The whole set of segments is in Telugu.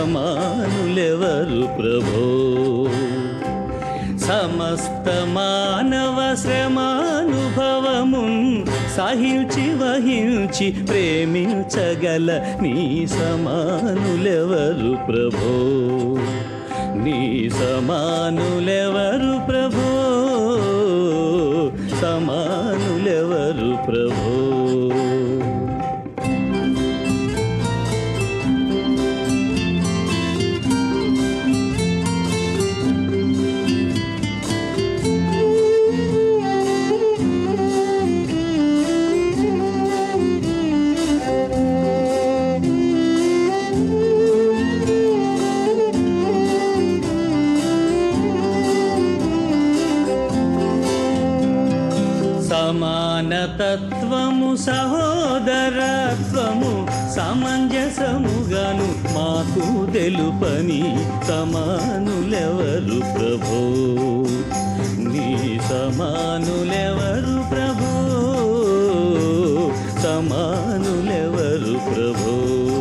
సమానులెవరు ప్రభో సమస్త మానవ శ్రమానుభవమున్ సహించి వహించి ప్రేమించగల నీ సమానులెవరు ప్రభో నీ సమానులెవరు ప్రభో సమానులెవరు ప్రభో సమానతత్వము సహోదరత్వము సమంజసముగాను మాకు తెలుపని సమానులెవరు ప్రభో నీ సమానులెవరు ప్రభో సమానులెవరు ప్రభో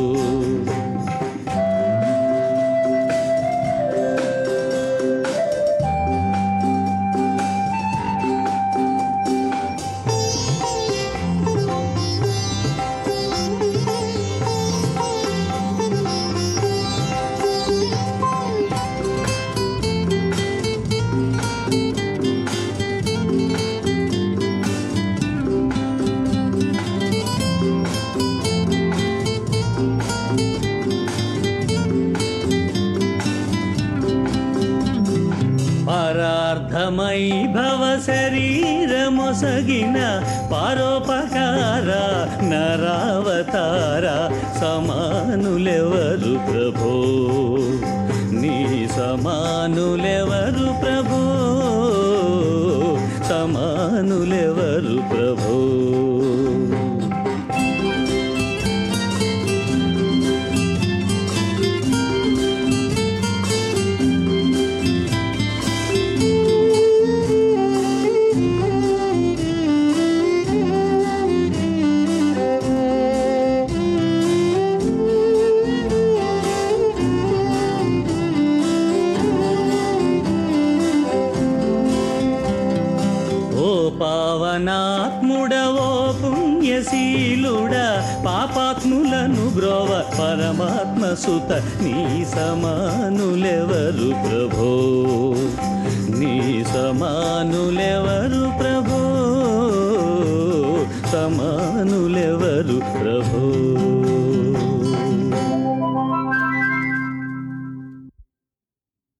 పరార్థమై భవ శరీరమొసగిన పరోపకార నరావతార సమానులెవరు ప్రభో నీ సమానులెవరు ప్రభో సమానులెవరు ప్రభో ఓ పావనాత్ముడవో పుణ్యశీలుడ పాపాత్ములను బ్రోవ పరమాత్మ సుత నీ సమానులెవరు ప్రభో నీ సమానులెవరు ప్రభో సమా